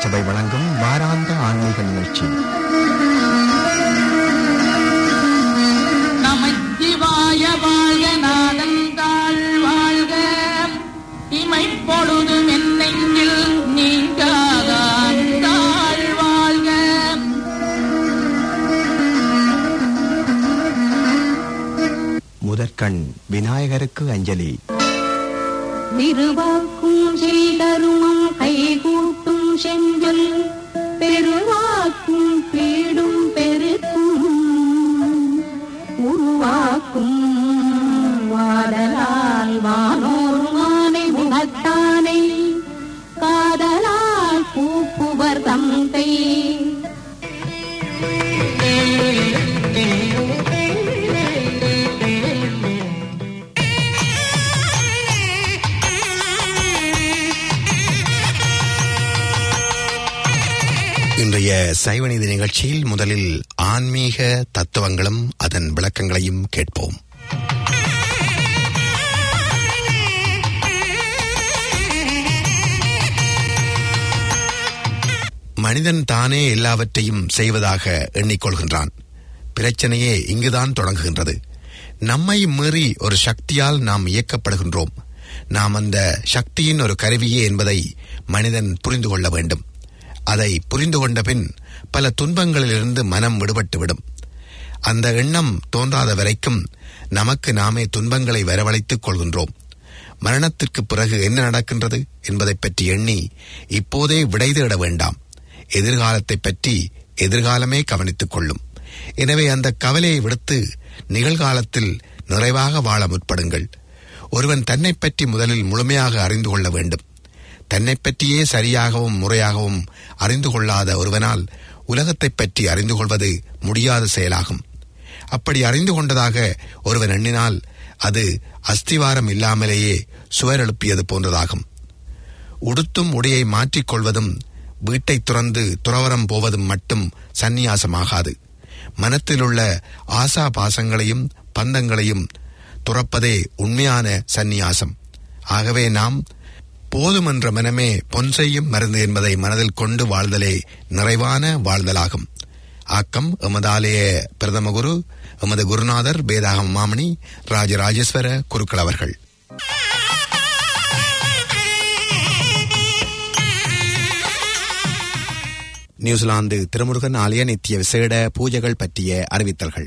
திருச்சபை வழங்கும் வாராந்த ஆன்மீக நிகழ்ச்சி நமச்சிவாய வாழ்க நாதந்தாள் வாழ்க இமைப்பொழுதும் என் நெஞ்சில் நீங்காதான் தாழ் வாழ்க முதற்கண் விநாயகருக்கு அஞ்சலி திருவாக்கும் செய்தருமம் கைகூட்டும் செஞ்சொல் பெருவாக்கும் பீடும் பெருக்கும் உருவாக்கும் வாடலால் வானோர் மானை முகத்தானை காதலால் பூப்புவர் தந்தை இன்றைய சைவநீதி நிகழ்ச்சியில் முதலில் ஆன்மீக தத்துவங்களும் அதன் விளக்கங்களையும் கேட்போம் மனிதன் தானே எல்லாவற்றையும் செய்வதாக எண்ணிக்கொள்கின்றான் பிரச்சனையே இங்குதான் தொடங்குகின்றது நம்மை மீறி ஒரு சக்தியால் நாம் இயக்கப்படுகின்றோம் நாம் அந்த சக்தியின் ஒரு கருவியே என்பதை மனிதன் புரிந்து கொள்ள வேண்டும் அதை புரிந்து கொண்ட பின் பல துன்பங்களிலிருந்து மனம் விடுபட்டுவிடும் அந்த எண்ணம் தோன்றாத வரைக்கும் நமக்கு நாமே துன்பங்களை வரவழைத்துக் கொள்கின்றோம் மரணத்திற்கு பிறகு என்ன நடக்கின்றது என்பதை பற்றி எண்ணி இப்போதே விடை தேட வேண்டாம் எதிர்காலத்தை பற்றி எதிர்காலமே கவனித்துக் கொள்ளும் எனவே அந்த கவலையை விடுத்து நிகழ்காலத்தில் நிறைவாக வாழ முற்படுங்கள் ஒருவன் தன்னை பற்றி முதலில் முழுமையாக அறிந்து கொள்ள வேண்டும் தன்னை பற்றியே சரியாகவும் முறையாகவும் அறிந்து கொள்ளாத ஒருவனால் உலகத்தைப் பற்றி அறிந்து கொள்வது முடியாத செயலாகும் அப்படி அறிந்து கொண்டதாக ஒருவன் எண்ணினால் அது அஸ்திவாரம் இல்லாமலேயே சுவர் எழுப்பியது போன்றதாகும் உடுத்தும் உடையை மாற்றிக்கொள்வதும் வீட்டை துறந்து துறவரம் போவதும் மட்டும் சந்நியாசமாகாது மனத்திலுள்ள ஆசா பாசங்களையும் பந்தங்களையும் துறப்பதே உண்மையான சந்நியாசம் ஆகவே நாம் போதுமென்ற மனமே பொன் செய்யும் மருந்து என்பதை மனதில் கொண்டு வாழ்தலே நிறைவான வாழ்தலாகும் ஆக்கம் எமதாலய பிரதம குரு எமது குருநாதர் வேதாகம் மாமணி ராஜராஜேஸ்வர குருக்கள் அவர்கள் நியூசிலாந்து திருமுருகன் ஆலய நித்திய விசேட பூஜைகள் பற்றிய அறிவித்தல்கள்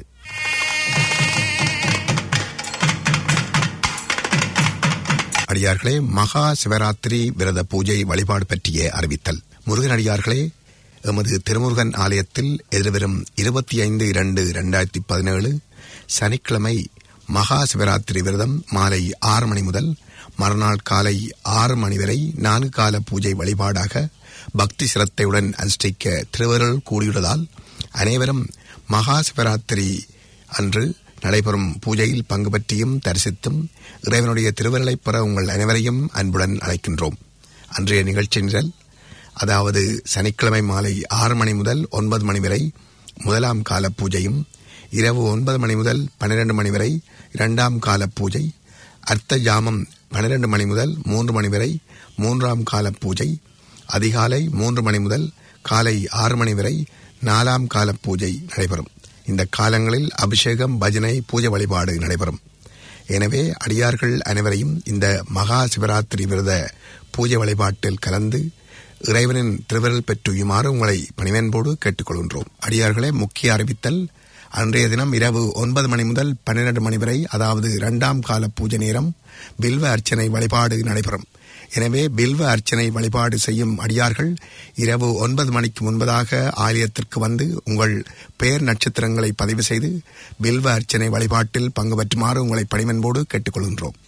அடியார்களே மகா சிவராத்திரி விரத பூஜை வழிபாடு பற்றிய அறிவித்தல் முருகன் அடியார்களே எமது திருமுருகன் ஆலயத்தில் எதிர்வரும் இருபத்தி ஐந்து இரண்டு இரண்டாயிரத்தி பதினேழு சனிக்கிழமை மகா சிவராத்திரி விரதம் மாலை ஆறு மணி முதல் மறுநாள் காலை ஆறு மணி வரை நான்கு கால பூஜை வழிபாடாக பக்தி சிரத்தையுடன் அனுஷ்டிக்க திருவருள் கூடியுள்ளதால் அனைவரும் மகா சிவராத்திரி அன்று நடைபெறும் பூஜையில் பங்கு பற்றியும் தரிசித்தும் இறைவனுடைய திருவருளைப் பெற உங்கள் அனைவரையும் அன்புடன் அழைக்கின்றோம் அன்றைய நிகழ்ச்சி நிரல் அதாவது சனிக்கிழமை மாலை ஆறு மணி முதல் ஒன்பது மணி வரை முதலாம் கால பூஜையும் இரவு ஒன்பது மணி முதல் பன்னிரண்டு மணி வரை இரண்டாம் கால பூஜை அர்த்த ஜாமம் பன்னிரண்டு மணி முதல் மூன்று மணி வரை மூன்றாம் கால பூஜை அதிகாலை மூன்று மணி முதல் காலை ஆறு மணி வரை நாலாம் கால பூஜை நடைபெறும் இந்த காலங்களில் அபிஷேகம் பஜனை பூஜை வழிபாடு நடைபெறும் எனவே அடியார்கள் அனைவரையும் இந்த மகா சிவராத்திரி விரத பூஜை வழிபாட்டில் கலந்து இறைவனின் திருவிரல் பெற்றுயுமாறு உங்களை பணிவன்போடு கேட்டுக்கொள்கின்றோம் அடியார்களே முக்கிய அறிவித்தல் அன்றைய தினம் இரவு ஒன்பது மணி முதல் பன்னிரண்டு மணி வரை அதாவது இரண்டாம் கால பூஜை நேரம் பில்வ அர்ச்சனை வழிபாடு நடைபெறும் எனவே பில்வ அர்ச்சனை வழிபாடு செய்யும் அடியார்கள் இரவு ஒன்பது மணிக்கு முன்பதாக ஆலயத்திற்கு வந்து உங்கள் பெயர் நட்சத்திரங்களை பதிவு செய்து பில்வ அர்ச்சனை வழிபாட்டில் பங்கு பெற்றுமாறு உங்களை பணிவன்போடு கேட்டுக்கொள்கின்றோம்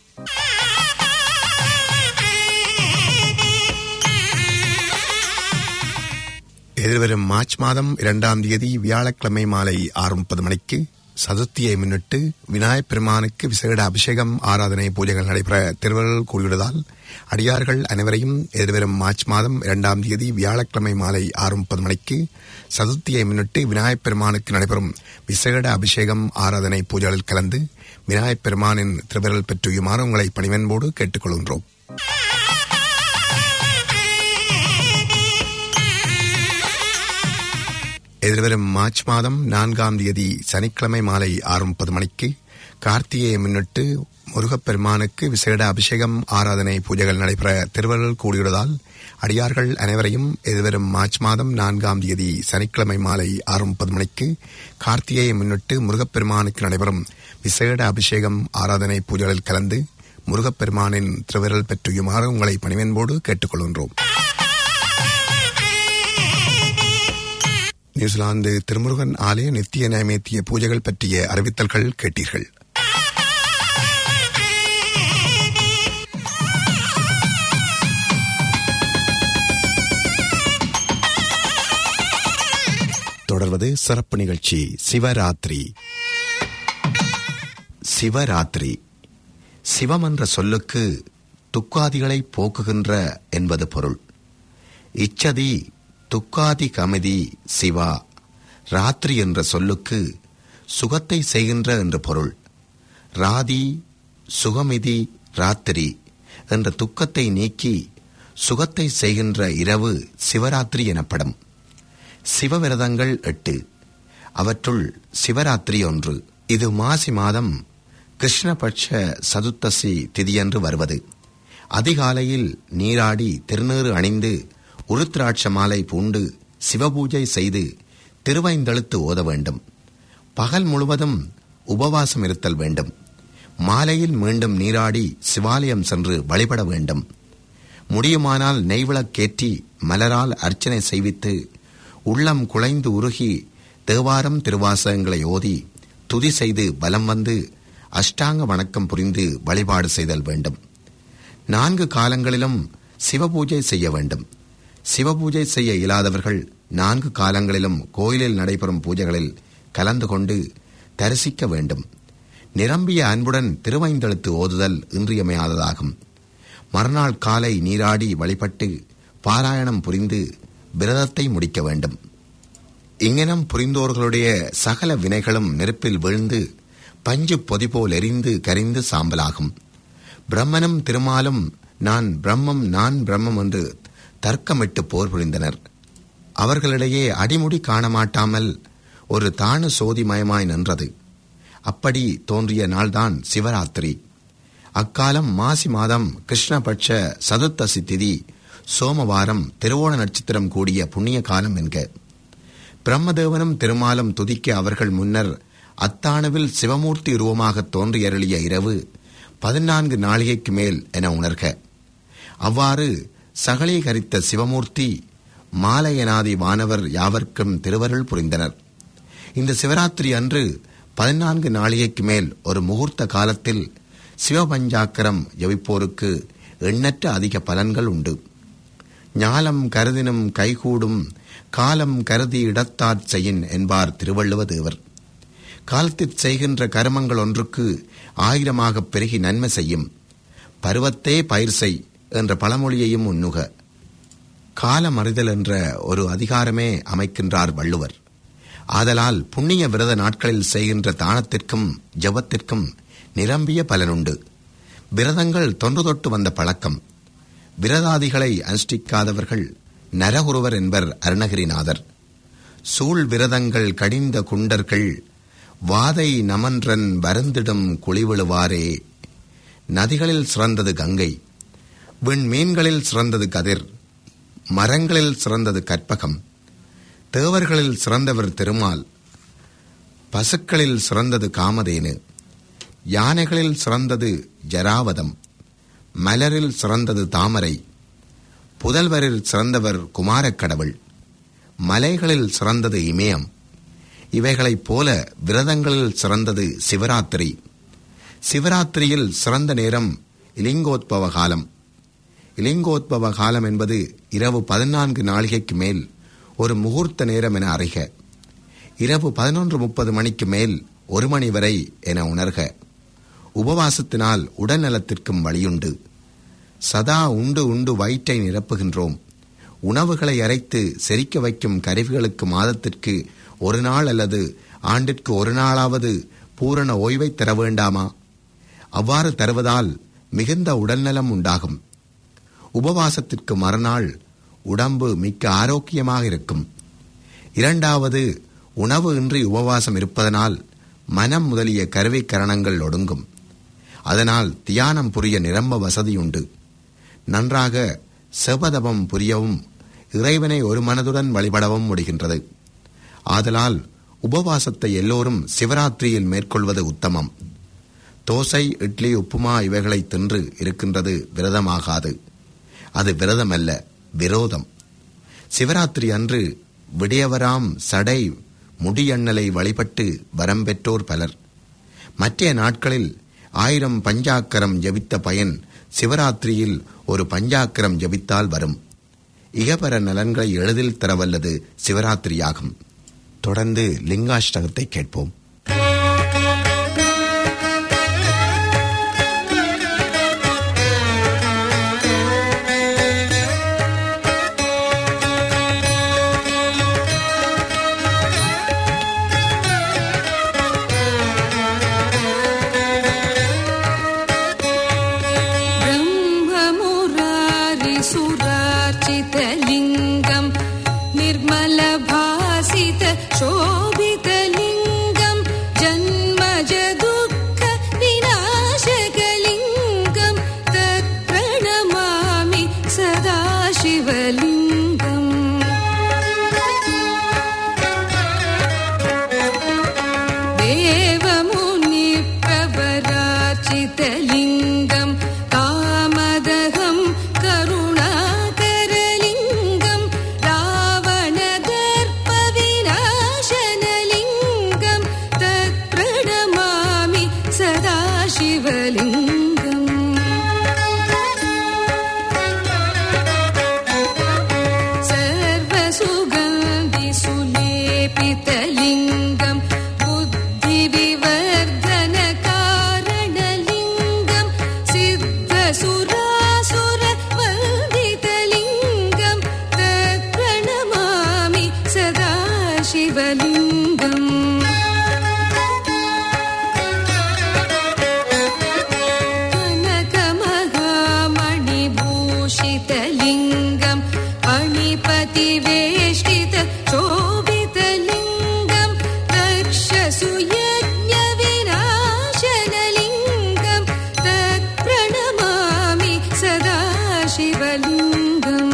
எதிர்வரும் மார்ச் மாதம் இரண்டாம் தேதி வியாழக்கிழமை மாலை ஆறு முப்பது மணிக்கு சதுர்த்தியை முன்னிட்டு விநாயகப் பெருமானுக்கு விசேட அபிஷேகம் ஆராதனை பூஜைகள் நடைபெற திருவள்ளுவர் கூறியுள்ளதால் அடியார்கள் அனைவரையும் எதிர்வரும் மார்ச் மாதம் இரண்டாம் தேதி வியாழக்கிழமை மாலை ஆறு முப்பது மணிக்கு சதுர்த்தியை முன்னிட்டு விநாயகப் பெருமானுக்கு நடைபெறும் விசேட அபிஷேகம் ஆராதனை பூஜைகளில் கலந்து விநாயகப் பெருமானின் திருவிரல் பெற்றுயுமாறு உங்களை பணிவன்போடு கேட்டுக்கொள்கின்றோம் எதிர்வரும் மார்ச் மாதம் நான்காம் தேதி சனிக்கிழமை மாலை ஆறு முப்பது மணிக்கு கார்த்திகையை முன்னிட்டு முருகப்பெருமானுக்கு விசேட அபிஷேகம் ஆராதனை பூஜைகள் நடைபெற திருவருள் கூடியுள்ளதால் அடியார்கள் அனைவரையும் எதிர்வரும் மார்ச் மாதம் நான்காம் தேதி சனிக்கிழமை மாலை ஆறு முப்பது மணிக்கு கார்த்திகையை முன்னிட்டு முருகப்பெருமானுக்கு நடைபெறும் விசேட அபிஷேகம் ஆராதனை பூஜைகளில் கலந்து முருகப்பெருமானின் திருவிரல் பெற்றுயுமாறு உங்களை பணிவன்போடு கேட்டுக்கொள்கின்றோம் நியூசிலாந்து திருமுருகன் ஆலய நித்திய நைவேத்திய பூஜைகள் பற்றிய அறிவித்தல்கள் கேட்டீர்கள் தொடர்வது சிறப்பு நிகழ்ச்சி சிவராத்திரி சிவராத்திரி சிவம் என்ற சொல்லுக்கு துக்காதிகளை போக்குகின்ற என்பது பொருள் இச்சதி துக்காதி கமிதி சிவா ராத்திரி என்ற சொல்லுக்கு சுகத்தை செய்கின்ற என்று பொருள் ராதி சுகமிதி ராத்திரி என்ற துக்கத்தை நீக்கி சுகத்தை செய்கின்ற இரவு சிவராத்திரி எனப்படும் சிவவிரதங்கள் எட்டு அவற்றுள் சிவராத்திரி ஒன்று இது மாசி மாதம் கிருஷ்ணபட்ச சதுர்த்தசி திதியன்று வருவது அதிகாலையில் நீராடி திருநீறு அணிந்து உருத்திராட்ச மாலை பூண்டு சிவபூஜை செய்து திருவைந்தெழுத்து ஓத வேண்டும் பகல் முழுவதும் உபவாசம் இருத்தல் வேண்டும் மாலையில் மீண்டும் நீராடி சிவாலயம் சென்று வழிபட வேண்டும் முடியுமானால் நெய்விளக்கேற்றி மலரால் அர்ச்சனை செய்வித்து உள்ளம் குலைந்து உருகி தேவாரம் திருவாசகங்களை ஓதி துதி செய்து பலம் வந்து அஷ்டாங்க வணக்கம் புரிந்து வழிபாடு செய்தல் வேண்டும் நான்கு காலங்களிலும் சிவபூஜை செய்ய வேண்டும் சிவபூஜை செய்ய இயலாதவர்கள் நான்கு காலங்களிலும் கோயிலில் நடைபெறும் பூஜைகளில் கலந்து கொண்டு தரிசிக்க வேண்டும் நிரம்பிய அன்புடன் திருவைந்தெழுத்து ஓதுதல் இன்றியமையாததாகும் மறுநாள் காலை நீராடி வழிபட்டு பாராயணம் புரிந்து விரதத்தை முடிக்க வேண்டும் இங்கனம் புரிந்தோர்களுடைய சகல வினைகளும் நெருப்பில் விழுந்து பஞ்சு பொதி போல் எரிந்து கரிந்து சாம்பலாகும் பிரம்மனும் திருமாலும் நான் பிரம்மம் நான் பிரம்மம் என்று தர்க்கமிட்டு போர் புரிந்தனர் அவர்களிடையே அடிமுடி காணமாட்டாமல் ஒரு தானு சோதிமயமாய் நின்றது அப்படி தோன்றிய நாள்தான் சிவராத்திரி அக்காலம் மாசி மாதம் கிருஷ்ணபட்ச சதுர்த்தசி திதி சோமவாரம் திருவோண நட்சத்திரம் கூடிய புண்ணிய காலம் என்க பிரம்மதேவனும் திருமாலும் துதிக்க அவர்கள் முன்னர் அத்தாணுவில் சிவமூர்த்தி உருவமாக தோன்றியருளிய இரவு பதினான்கு நாளிகைக்கு மேல் என உணர்க அவ்வாறு சகலீகரித்த சிவமூர்த்தி மாலையனாதி வானவர் யாவர்க்கும் திருவருள் புரிந்தனர் இந்த சிவராத்திரி அன்று பதினான்கு நாளிகைக்கு மேல் ஒரு முகூர்த்த காலத்தில் சிவபஞ்சாக்கரம் ஜபிப்போருக்கு எண்ணற்ற அதிக பலன்கள் உண்டு ஞாலம் கருதினும் கைகூடும் காலம் கருதி இடத்தாற் செய்யின் என்பார் திருவள்ளுவ தேவர் காலத்திற் செய்கின்ற கருமங்கள் ஒன்றுக்கு ஆயிரமாக பெருகி நன்மை செய்யும் பருவத்தே பயிர் செய் என்ற பழமொழியையும் உண்ணுக காலம் அறிதல் என்ற ஒரு அதிகாரமே அமைக்கின்றார் வள்ளுவர் ஆதலால் புண்ணிய விரத நாட்களில் செய்கின்ற தானத்திற்கும் ஜபத்திற்கும் நிரம்பிய பலனுண்டு விரதங்கள் தொன்று தொட்டு வந்த பழக்கம் விரதாதிகளை அனுஷ்டிக்காதவர்கள் நரகுருவர் என்பர் அருணகிரிநாதர் சூழ் விரதங்கள் கடிந்த குண்டர்கள் வாதை நமன்றன் வருந்திடும் குளிவிழுவாரே நதிகளில் சிறந்தது கங்கை விண்மீன்களில் சிறந்தது கதிர் மரங்களில் சிறந்தது கற்பகம் தேவர்களில் சிறந்தவர் திருமால் பசுக்களில் சிறந்தது காமதேனு யானைகளில் சிறந்தது ஜராவதம் மலரில் சிறந்தது தாமரை புதல்வரில் சிறந்தவர் குமாரக்கடவுள் மலைகளில் சிறந்தது இமயம் இவைகளைப் போல விரதங்களில் சிறந்தது சிவராத்திரி சிவராத்திரியில் சிறந்த நேரம் இலிங்கோத்பவ காலம் இலிங்கோத்பவ காலம் என்பது இரவு பதினான்கு நாளிகைக்கு மேல் ஒரு முகூர்த்த நேரம் என அறிக இரவு பதினொன்று முப்பது மணிக்கு மேல் ஒரு மணி வரை என உணர்க உபவாசத்தினால் உடல் நலத்திற்கும் வழியுண்டு சதா உண்டு உண்டு வயிற்றை நிரப்புகின்றோம் உணவுகளை அரைத்து செரிக்க வைக்கும் கருவிகளுக்கு மாதத்திற்கு ஒரு நாள் அல்லது ஆண்டிற்கு ஒரு நாளாவது பூரண ஓய்வை தர வேண்டாமா அவ்வாறு தருவதால் மிகுந்த உடல்நலம் உண்டாகும் உபவாசத்திற்கு மறுநாள் உடம்பு மிக்க ஆரோக்கியமாக இருக்கும் இரண்டாவது உணவு இன்றி உபவாசம் இருப்பதனால் மனம் முதலிய கருவிக்கரணங்கள் ஒடுங்கும் அதனால் தியானம் புரிய நிரம்ப வசதியுண்டு நன்றாக செபதபம் புரியவும் இறைவனை ஒரு மனதுடன் வழிபடவும் முடிகின்றது ஆதலால் உபவாசத்தை எல்லோரும் சிவராத்திரியில் மேற்கொள்வது உத்தமம் தோசை இட்லி உப்புமா இவைகளை தின்று இருக்கின்றது விரதமாகாது அது விரதமல்ல விரோதம் சிவராத்திரி அன்று விடியவராம் சடை முடியண்ணலை வழிபட்டு வரம் பெற்றோர் பலர் மற்ற நாட்களில் ஆயிரம் பஞ்சாக்கரம் ஜபித்த பயன் சிவராத்திரியில் ஒரு பஞ்சாக்கரம் ஜபித்தால் வரும் இகபர நலன்களை எளிதில் தரவல்லது சிவராத்திரியாகும் தொடர்ந்து லிங்காஷ்டகத்தை கேட்போம் ब्रह्ममुरारिसुरार्चितलिङ्गम् निर्मलभासित शोभितलिङ्गम् जन्मज दुःख विनाशकलिङ्गम् तत्प्रणमामि सदा शिवलिङ्गम् देवमुनिप्रवराचितलिङ्गम् कामदहम् करुणाकरलिङ्गम् रावणदर्पविनाशनलिङ्गम् तत्प्रणमामि सदा शिवलिङ्गम् सर्वसुगन्धिसुलेपितलिङ्गम् बुद्धिविवर्धनकारणलिङ्गम् सिद्धसुरासुरवन्दितलिङ्गम् तत्प्रणमामि सदा शिवलिङ्गम् कनकमहामणिभूषितलिङ्गम् अणिपतिवेष्टित शोभितलिङ्गम् रक्षसुयज्ञविनाशनलिङ्गम् तत्प्रणमामि सदा शिवलिङ्गम्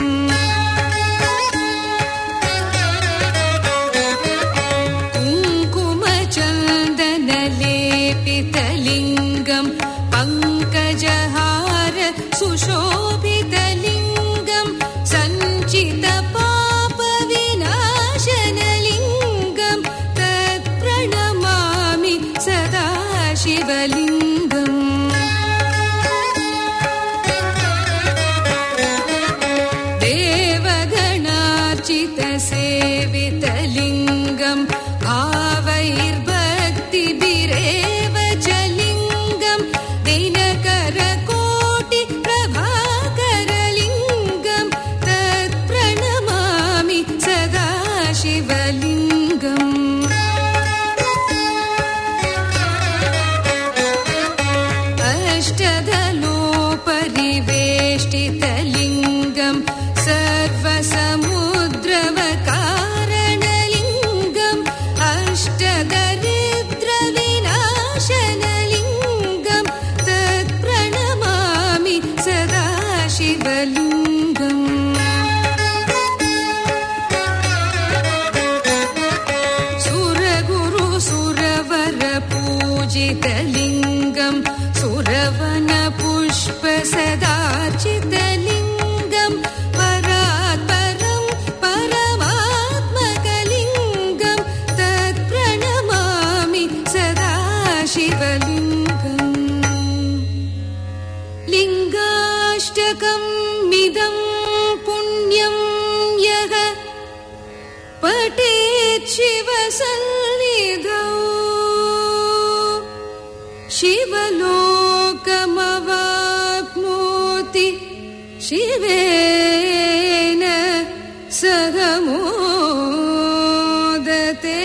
कुङ्कुमचन्दनलेपितलिङ्गम् पङ्कजहार सुशोभितलिङ्गम् सञ्चितपापविनाशनलिङ्गम् तत्प्रणमामि सदा शिवलिङ्गम् देवगणार्चितसेवितलिङ्गम् भावैर्भक्तिभिरेव च लिङ्गम् दिनकरकोटिप्रभाकरलिङ्गम् तत्प्रणमामि सदा शिवलिङ्गम् अष्टदलोपरिवेष्टितलिङ्गम् सर्वसमुद्रवकारणलिङ्गम् अष्टदरिद्रविनाशनलिङ्गम् तत्प्रणमामि सदा शिवलिङ्गम् सुरगुरु सुरवर पूजितलिङ्गम् सुरवन पुष्प सदाचितलिङ्गम् परात् परम् परमात्मकलिङ्गम् तत्प्रणमामि सदा शिवलिङ्गम् लिङ्गाष्टकम् मिदम् पुण्यम् यः पठेत् शिवसन्निधौ शिवलोकमवाप्नोति शिवेन सह मोदते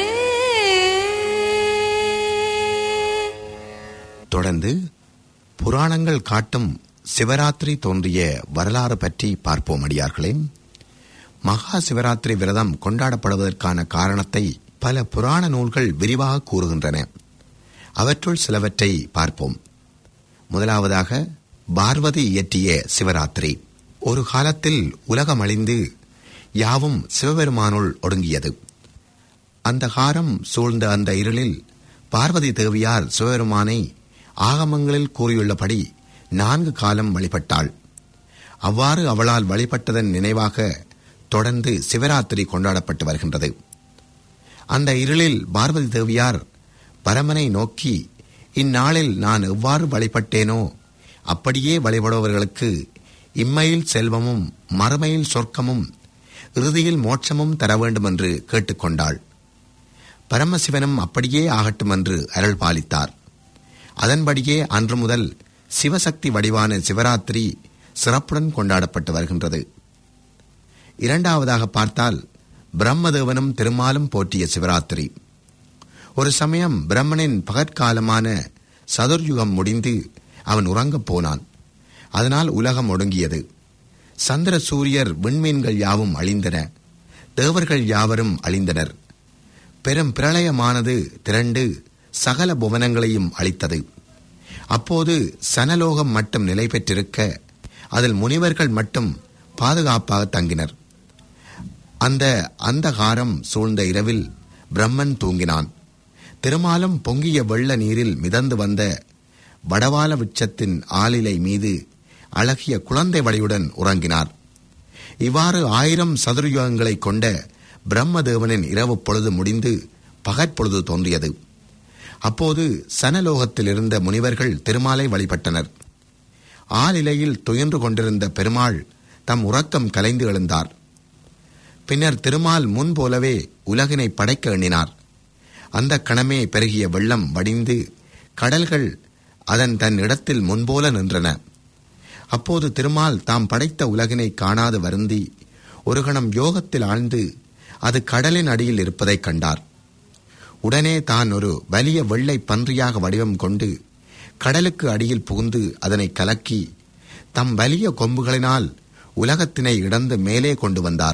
தொடர்ந்து புராணங்கள் காட்டும் சிவராத்திரி தோன்றிய வரலாறு பற்றி பார்ப்போம் அடியார்களே மகா சிவராத்திரி விரதம் கொண்டாடப்படுவதற்கான காரணத்தை பல புராண நூல்கள் விரிவாக கூறுகின்றன அவற்றுள் சிலவற்றை பார்ப்போம் முதலாவதாக பார்வதி இயற்றிய சிவராத்திரி ஒரு காலத்தில் உலகம் அழிந்து யாவும் சிவபெருமானுள் ஒடுங்கியது அந்த காரம் சூழ்ந்த அந்த இருளில் பார்வதி தேவியார் சிவபெருமானை ஆகமங்களில் கூறியுள்ளபடி நான்கு காலம் வழிபட்டாள் அவ்வாறு அவளால் வழிபட்டதன் நினைவாக தொடர்ந்து சிவராத்திரி கொண்டாடப்பட்டு வருகின்றது அந்த இருளில் பார்வதி தேவியார் பரமனை நோக்கி இந்நாளில் நான் எவ்வாறு வழிபட்டேனோ அப்படியே வழிபடுபவர்களுக்கு இம்மையில் செல்வமும் மறுமையில் சொர்க்கமும் இறுதியில் மோட்சமும் தர வேண்டும் என்று கேட்டுக்கொண்டாள் பரமசிவனும் அப்படியே ஆகட்டும் என்று அருள் பாலித்தார் அதன்படியே அன்று முதல் சிவசக்தி வடிவான சிவராத்திரி சிறப்புடன் கொண்டாடப்பட்டு வருகின்றது இரண்டாவதாக பார்த்தால் பிரம்மதேவனும் திருமாலும் போற்றிய சிவராத்திரி ஒரு சமயம் பிரம்மனின் பகற்காலமான சதுர்யுகம் முடிந்து அவன் உறங்கப் போனான் அதனால் உலகம் ஒடுங்கியது சந்திர சூரியர் விண்மீன்கள் யாவும் அழிந்தன தேவர்கள் யாவரும் அழிந்தனர் பெரும் பிரளயமானது திரண்டு சகல புவனங்களையும் அளித்தது அப்போது சனலோகம் மட்டும் நிலை பெற்றிருக்க அதில் முனிவர்கள் மட்டும் பாதுகாப்பாக தங்கினர் அந்த அந்தகாரம் சூழ்ந்த இரவில் பிரம்மன் தூங்கினான் திருமாலும் பொங்கிய வெள்ள நீரில் மிதந்து வந்த வடவால விச்சத்தின் ஆளிலை மீது அழகிய குழந்தை வடிவுடன் உறங்கினார் இவ்வாறு ஆயிரம் சதுர்யுகங்களை கொண்ட பிரம்மதேவனின் இரவு பொழுது முடிந்து பகற்பொழுது தோன்றியது அப்போது சனலோகத்தில் இருந்த முனிவர்கள் திருமாலை வழிபட்டனர் ஆளிலையில் துயன்று கொண்டிருந்த பெருமாள் தம் உறக்கம் கலைந்து எழுந்தார் பின்னர் திருமால் முன் போலவே உலகினை படைக்க எண்ணினார் அந்த கணமே பெருகிய வெள்ளம் வடிந்து கடல்கள் அதன் தன் இடத்தில் முன்போல நின்றன அப்போது திருமால் தாம் படைத்த உலகினை காணாது வருந்தி ஒரு கணம் யோகத்தில் ஆழ்ந்து அது கடலின் அடியில் இருப்பதைக் கண்டார் உடனே தான் ஒரு வலிய வெள்ளை பன்றியாக வடிவம் கொண்டு கடலுக்கு அடியில் புகுந்து அதனை கலக்கி தம் வலிய கொம்புகளினால் உலகத்தினை இடந்து மேலே கொண்டு வந்தார்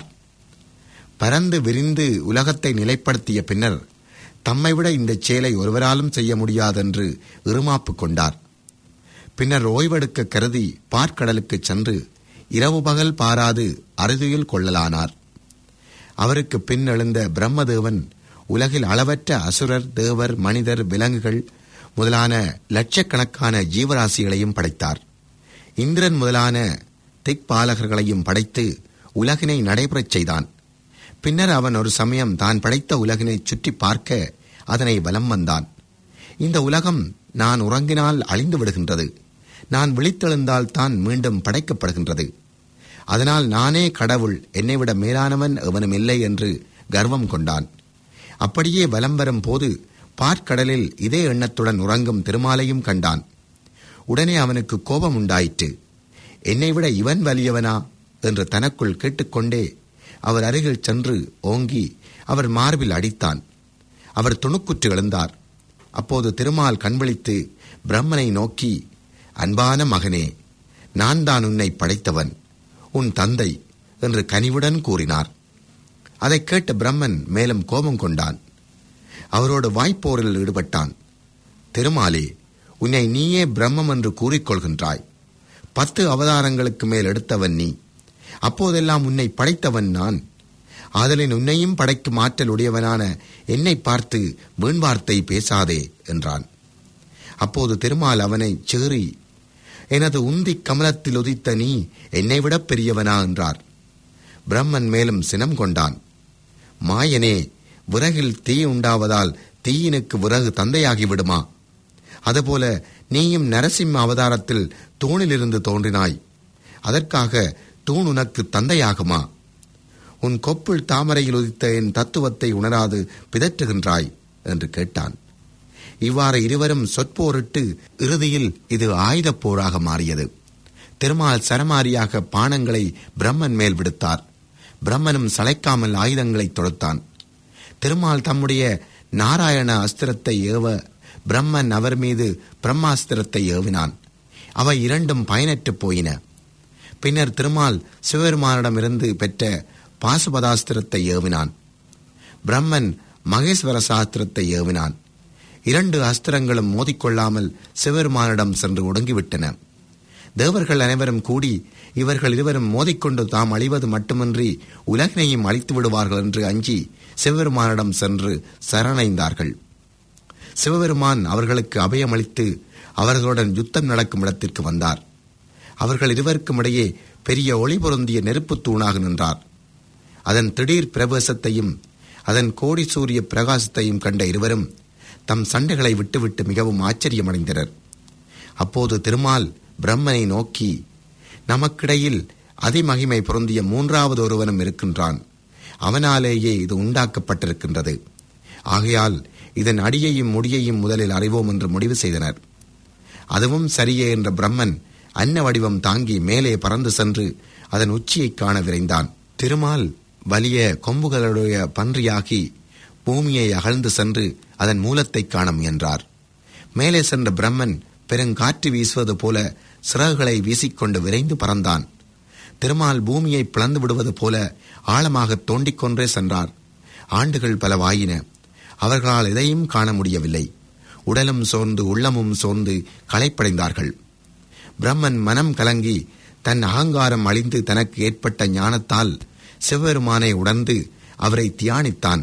பரந்து விரிந்து உலகத்தை நிலைப்படுத்திய பின்னர் தம்மை விட இந்த செயலை ஒருவராலும் செய்ய முடியாதென்று இருமாப்பு கொண்டார் பின்னர் ஓய்வெடுக்க கருதி பார்க்கடலுக்குச் சென்று இரவு பகல் பாராது அறுதியில் கொள்ளலானார் அவருக்கு பின் எழுந்த பிரம்மதேவன் உலகில் அளவற்ற அசுரர் தேவர் மனிதர் விலங்குகள் முதலான லட்சக்கணக்கான ஜீவராசிகளையும் படைத்தார் இந்திரன் முதலான திக்பாலகர்களையும் படைத்து உலகினை நடைபெறச் செய்தான் பின்னர் அவன் ஒரு சமயம் தான் படைத்த உலகினை சுற்றி பார்க்க அதனை வலம் வந்தான் இந்த உலகம் நான் உறங்கினால் அழிந்து விடுகின்றது நான் விழித்தெழுந்தால் தான் மீண்டும் படைக்கப்படுகின்றது அதனால் நானே கடவுள் என்னை விட மேலானவன் எவனும் இல்லை என்று கர்வம் கொண்டான் அப்படியே வலம் வரும் போது பார்க்கடலில் இதே எண்ணத்துடன் உறங்கும் திருமாலையும் கண்டான் உடனே அவனுக்கு கோபம் உண்டாயிற்று என்னை விட இவன் வலியவனா என்று தனக்குள் கேட்டுக்கொண்டே அவர் அருகில் சென்று ஓங்கி அவர் மார்பில் அடித்தான் அவர் துணுக்குற்று எழுந்தார் அப்போது திருமால் கண்விழித்து பிரம்மனை நோக்கி அன்பான மகனே நான் தான் உன்னை படைத்தவன் உன் தந்தை என்று கனிவுடன் கூறினார் அதைக் கேட்ட பிரம்மன் மேலும் கோபம் கொண்டான் அவரோடு வாய்ப்போரில் ஈடுபட்டான் திருமாலே உன்னை நீயே பிரம்மம் என்று கூறிக்கொள்கின்றாய் பத்து அவதாரங்களுக்கு மேல் எடுத்தவன் நீ அப்போதெல்லாம் உன்னை படைத்தவன் நான் ஆதலின் உன்னையும் படைக்கும் ஆற்றல் உடையவனான என்னை பார்த்து வீண் வார்த்தை பேசாதே என்றான் அப்போது திருமால் அவனை சேறி எனது உந்தி கமலத்தில் உதித்த நீ என்னை விட பெரியவனா என்றார் பிரம்மன் மேலும் சினம் கொண்டான் மாயனே விறகில் தீ உண்டாவதால் தீயினுக்கு விறகு தந்தையாகி விடுமா அதுபோல நீயும் நரசிம்ம அவதாரத்தில் தூணிலிருந்து தோன்றினாய் அதற்காக தூண் உனக்கு தந்தையாகுமா உன் கொப்புள் தாமரையில் உதித்த என் தத்துவத்தை உணராது பிதற்றுகின்றாய் என்று கேட்டான் இவ்வாறு இருவரும் சொற்போரிட்டு இறுதியில் இது ஆயுதப் போராக மாறியது திருமால் சரமாரியாக பானங்களை பிரம்மன் மேல் விடுத்தார் பிரம்மனும் சளைக்காமல் ஆயுதங்களை தொடுத்தான் திருமால் தம்முடைய நாராயண அஸ்திரத்தை ஏவ பிரம்மன் அவர் மீது பிரம்மாஸ்திரத்தை ஏவினான் அவை இரண்டும் பயனற்றுப் போயின பின்னர் திருமால் சிவபெருமானிடமிருந்து பெற்ற பாசுபதாஸ்திரத்தை ஏவினான் பிரம்மன் மகேஸ்வர சாஸ்திரத்தை ஏவினான் இரண்டு அஸ்திரங்களும் மோதிக்கொள்ளாமல் சிவபெருமானிடம் சென்று ஒடுங்கிவிட்டன தேவர்கள் அனைவரும் கூடி இவர்கள் இருவரும் மோதிக்கொண்டு தாம் அழிவது மட்டுமின்றி உலகினையும் அழித்து விடுவார்கள் என்று அஞ்சி சிவபெருமானிடம் சென்று சரணடைந்தார்கள் சிவபெருமான் அவர்களுக்கு அபயமளித்து அவர்களுடன் யுத்தம் நடக்கும் இடத்திற்கு வந்தார் அவர்கள் இருவருக்கும் இடையே பெரிய ஒளி பொருந்திய நெருப்புத் தூணாக நின்றார் அதன் திடீர் பிரவேசத்தையும் அதன் கோடி சூரிய பிரகாசத்தையும் கண்ட இருவரும் தம் சண்டைகளை விட்டுவிட்டு மிகவும் ஆச்சரியமடைந்தனர் அப்போது திருமால் பிரம்மனை நோக்கி நமக்கிடையில் அதிமகிமை பொருந்திய மூன்றாவது ஒருவனும் இருக்கின்றான் அவனாலேயே இது உண்டாக்கப்பட்டிருக்கின்றது ஆகையால் இதன் அடியையும் முடியையும் முதலில் அறிவோம் என்று முடிவு செய்தனர் அதுவும் சரியே என்ற பிரம்மன் அன்ன வடிவம் தாங்கி மேலே பறந்து சென்று அதன் உச்சியைக் காண விரைந்தான் திருமால் வலிய கொம்புகளுடைய பன்றியாகி பூமியை அகழ்ந்து சென்று அதன் மூலத்தைக் காண முயன்றார் மேலே சென்ற பிரம்மன் பெருங்காற்று வீசுவது போல சிறகுகளை வீசிக்கொண்டு விரைந்து பறந்தான் திருமால் பூமியை பிளந்து விடுவது போல ஆழமாக தோண்டிக் கொன்றே சென்றார் ஆண்டுகள் பல வாயின அவர்களால் எதையும் காண முடியவில்லை உடலும் சோர்ந்து உள்ளமும் சோர்ந்து களைப்படைந்தார்கள் பிரம்மன் மனம் கலங்கி தன் அகங்காரம் அழிந்து தனக்கு ஏற்பட்ட ஞானத்தால் சிவபெருமானை உணர்ந்து அவரை தியானித்தான்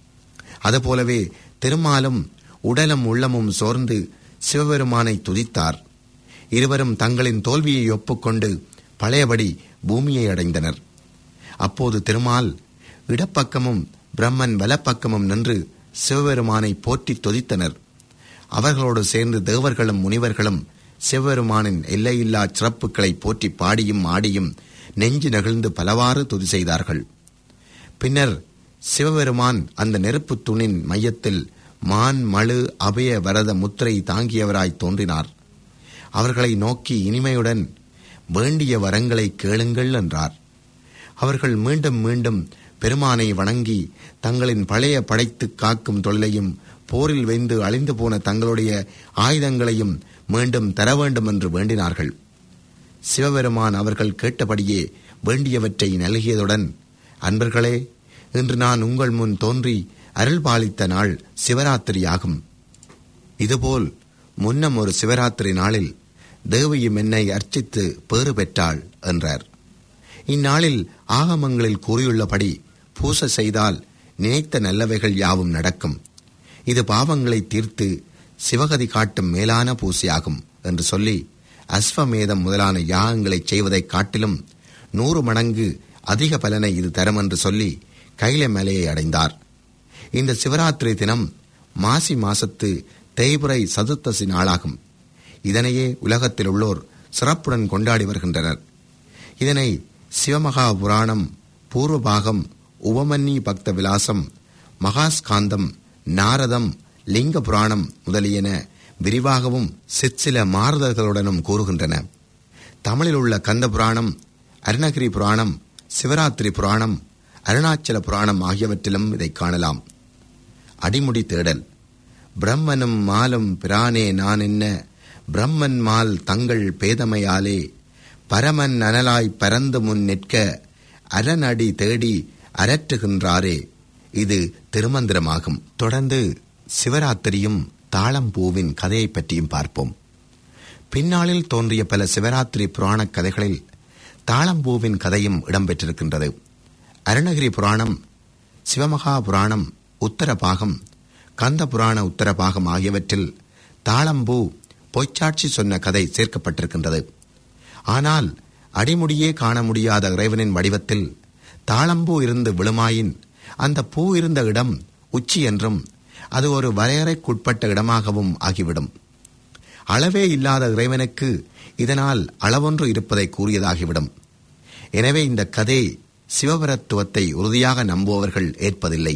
அதுபோலவே திருமாலும் உடலும் உள்ளமும் சோர்ந்து சிவபெருமானை துதித்தார் இருவரும் தங்களின் தோல்வியை ஒப்புக்கொண்டு பழையபடி பூமியை அடைந்தனர் அப்போது திருமால் இடப்பக்கமும் பிரம்மன் வலப்பக்கமும் நின்று சிவபெருமானை போற்றி துதித்தனர் அவர்களோடு சேர்ந்து தேவர்களும் முனிவர்களும் சிவபெருமானின் எல்லையில்லா சிறப்புகளை போற்றி பாடியும் ஆடியும் நெஞ்சு நெகிழ்ந்து பலவாறு துதி செய்தார்கள் பின்னர் சிவபெருமான் அந்த நெருப்புத் தூணின் மையத்தில் மான் மழு அபய வரத முத்திரை தாங்கியவராய் தோன்றினார் அவர்களை நோக்கி இனிமையுடன் வேண்டிய வரங்களை கேளுங்கள் என்றார் அவர்கள் மீண்டும் மீண்டும் பெருமானை வணங்கி தங்களின் பழைய படைத்து காக்கும் தொழிலையும் போரில் வெந்து அழிந்து போன தங்களுடைய ஆயுதங்களையும் மீண்டும் தர வேண்டும் என்று வேண்டினார்கள் சிவபெருமான் அவர்கள் கேட்டபடியே வேண்டியவற்றை நல்கியதுடன் அன்பர்களே இன்று நான் உங்கள் முன் தோன்றி அருள் பாலித்த நாள் சிவராத்திரியாகும் இதுபோல் முன்னம் ஒரு சிவராத்திரி நாளில் தேவியும் என்னை அர்ச்சித்து பேறு பெற்றாள் என்றார் இந்நாளில் ஆகமங்களில் கூறியுள்ளபடி பூசை செய்தால் நினைத்த நல்லவைகள் யாவும் நடக்கும் இது பாவங்களை தீர்த்து சிவகதி காட்டும் மேலான பூசையாகும் என்று சொல்லி அஸ்வமேதம் முதலான யாகங்களைச் செய்வதைக் காட்டிலும் நூறு மடங்கு அதிக பலனை இது தரும் என்று சொல்லி கைல மலையை அடைந்தார் இந்த சிவராத்திரி தினம் மாசி மாசத்து தேய்புரை சதுர்த்தசி நாளாகும் இதனையே உலகத்தில் உள்ளோர் சிறப்புடன் கொண்டாடி வருகின்றனர் இதனை சிவமகா புராணம் பூர்வபாகம் உவமன்னி பக்த விலாசம் மகாஸ்காந்தம் நாரதம் லிங்க புராணம் முதலியன விரிவாகவும் சிற்சில மாறுதல்களுடனும் கூறுகின்றன தமிழில் உள்ள கந்த புராணம் அருணகிரி புராணம் சிவராத்திரி புராணம் அருணாச்சல புராணம் ஆகியவற்றிலும் இதை காணலாம் அடிமுடி தேடல் பிரம்மனும் மாலும் பிரானே நான் என்ன பிரம்மன் மால் தங்கள் பேதமையாலே பரமன் அனலாய் பரந்து முன் நிற்க அரணடி தேடி அரற்றுகின்றாரே இது திருமந்திரமாகும் தொடர்ந்து சிவராத்திரியும் தாளம்பூவின் கதையை பற்றியும் பார்ப்போம் பின்னாளில் தோன்றிய பல சிவராத்திரி புராணக் கதைகளில் தாளம்பூவின் கதையும் இடம்பெற்றிருக்கின்றது அருணகிரி புராணம் சிவமகா புராணம் உத்தரபாகம் கந்த புராண உத்தரபாகம் ஆகியவற்றில் தாளம்பூ பொய்ச்சாட்சி சொன்ன கதை சேர்க்கப்பட்டிருக்கின்றது ஆனால் அடிமுடியே காண முடியாத இறைவனின் வடிவத்தில் தாளம்பூ இருந்து விழுமாயின் அந்த பூ இருந்த இடம் உச்சி என்றும் அது ஒரு வரையறைக்குட்பட்ட இடமாகவும் ஆகிவிடும் அளவே இல்லாத இறைவனுக்கு இதனால் அளவொன்று இருப்பதை கூறியதாகிவிடும் எனவே இந்த கதை சிவபரத்துவத்தை உறுதியாக நம்புபவர்கள் ஏற்பதில்லை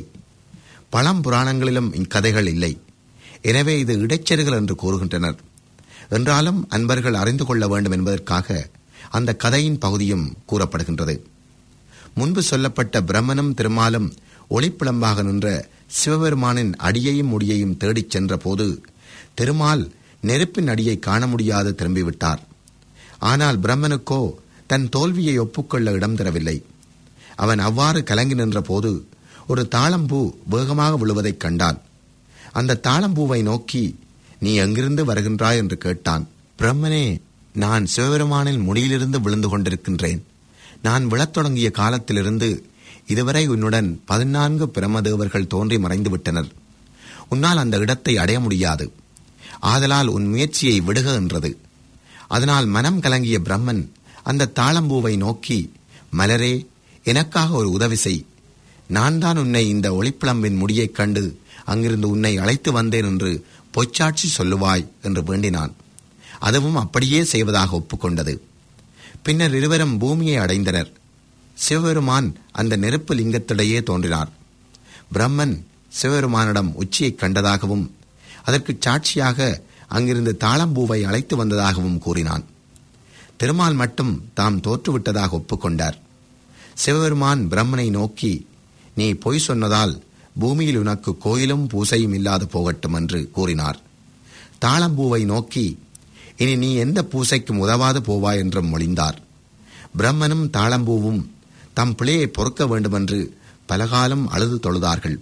பழம் புராணங்களிலும் இக்கதைகள் இல்லை எனவே இது இடைச்செருகள் என்று கூறுகின்றனர் என்றாலும் அன்பர்கள் அறிந்து கொள்ள வேண்டும் என்பதற்காக அந்த கதையின் பகுதியும் கூறப்படுகின்றது முன்பு சொல்லப்பட்ட பிரம்மனும் திருமாலும் ஒளிப்பிளம்பாக நின்ற சிவபெருமானின் அடியையும் முடியையும் தேடிச் சென்ற போது திருமால் நெருப்பின் அடியை காண முடியாது திரும்பிவிட்டார் ஆனால் பிரம்மனுக்கோ தன் தோல்வியை ஒப்புக்கொள்ள இடம் தரவில்லை அவன் அவ்வாறு கலங்கி நின்ற போது ஒரு தாளம்பூ வேகமாக விழுவதைக் கண்டான் அந்த தாளம்பூவை நோக்கி நீ எங்கிருந்து வருகின்றாய் என்று கேட்டான் பிரம்மனே நான் சிவபெருமானின் முடியிலிருந்து விழுந்து கொண்டிருக்கின்றேன் நான் விழத் தொடங்கிய காலத்திலிருந்து இதுவரை உன்னுடன் பதினான்கு பிரமதேவர்கள் தோன்றி மறைந்து விட்டனர் உன்னால் அந்த இடத்தை அடைய முடியாது ஆதலால் உன் முயற்சியை விடுக என்றது அதனால் மனம் கலங்கிய பிரம்மன் அந்த தாளம்பூவை நோக்கி மலரே எனக்காக ஒரு உதவி செய் நான் தான் உன்னை இந்த ஒளிப்பிளம்பின் முடியைக் கண்டு அங்கிருந்து உன்னை அழைத்து வந்தேன் என்று பொய்ச்சாட்சி சொல்லுவாய் என்று வேண்டினான் அதுவும் அப்படியே செய்வதாக ஒப்புக்கொண்டது பின்னர் இருவரும் பூமியை அடைந்தனர் சிவபெருமான் அந்த நெருப்பு லிங்கத்திடையே தோன்றினார் பிரம்மன் சிவபெருமானிடம் உச்சியைக் கண்டதாகவும் அதற்குச் சாட்சியாக அங்கிருந்து தாளம்பூவை அழைத்து வந்ததாகவும் கூறினான் திருமால் மட்டும் தாம் தோற்றுவிட்டதாக ஒப்புக்கொண்டார் சிவபெருமான் பிரம்மனை நோக்கி நீ பொய் சொன்னதால் பூமியில் உனக்கு கோயிலும் பூசையும் இல்லாது போகட்டும் என்று கூறினார் தாளம்பூவை நோக்கி இனி நீ எந்த பூசைக்கும் உதவாது போவாய் என்றும் மொழிந்தார் பிரம்மனும் தாளம்பூவும் தம் பிழையை பொறுக்க வேண்டுமென்று பலகாலம் அழுது தொழுதார்கள்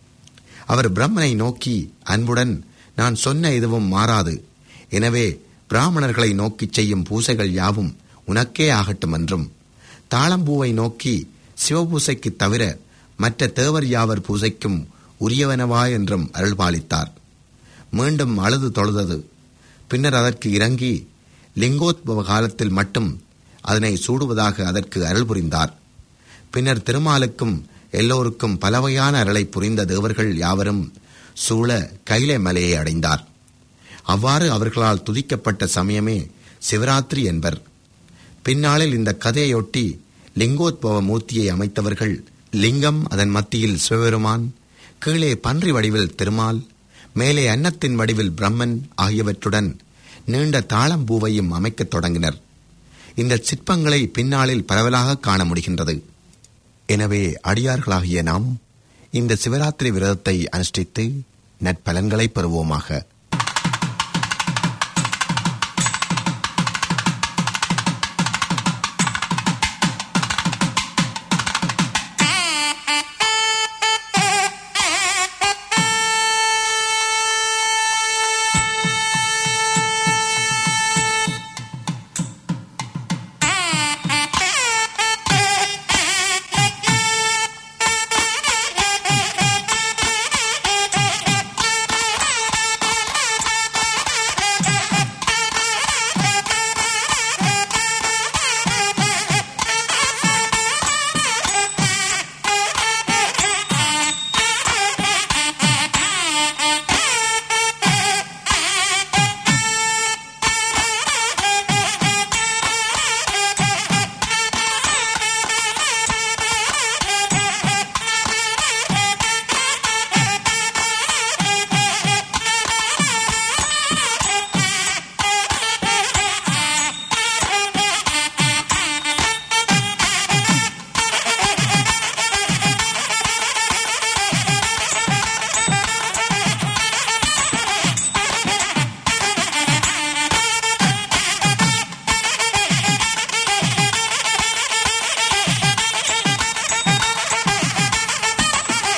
அவர் பிரம்மனை நோக்கி அன்புடன் நான் சொன்ன எதுவும் மாறாது எனவே பிராமணர்களை நோக்கிச் செய்யும் பூசைகள் யாவும் உனக்கே ஆகட்டும் என்றும் தாளம்பூவை நோக்கி சிவபூசைக்குத் தவிர மற்ற தேவர் யாவர் பூசைக்கும் உரியவனவா என்றும் அருள்பாலித்தார் மீண்டும் அழுது தொழுதது பின்னர் அதற்கு இறங்கி லிங்கோத்பவ காலத்தில் மட்டும் அதனை சூடுவதாக அதற்கு அருள் புரிந்தார் பின்னர் திருமாலுக்கும் எல்லோருக்கும் பலவகையான அருளை புரிந்த தேவர்கள் யாவரும் சூழ கைலை மலையை அடைந்தார் அவ்வாறு அவர்களால் துதிக்கப்பட்ட சமயமே சிவராத்திரி என்பர் பின்னாளில் இந்த கதையொட்டி லிங்கோத்பவ மூர்த்தியை அமைத்தவர்கள் லிங்கம் அதன் மத்தியில் சிவபெருமான் கீழே பன்றி வடிவில் திருமால் மேலே அன்னத்தின் வடிவில் பிரம்மன் ஆகியவற்றுடன் நீண்ட தாளம்பூவையும் அமைக்கத் தொடங்கினர் இந்த சிற்பங்களை பின்னாளில் பரவலாக காண முடிகின்றது எனவே அடியார்களாகிய நாம் இந்த சிவராத்திரி விரதத்தை அனுஷ்டித்து நற்பலன்களை பெறுவோமாக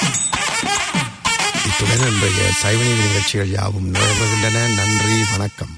இத்துடன் இன்றைய சைவநீதி நிகழ்ச்சிகள் யாவும் நிறைவுகின்றன நன்றி வணக்கம்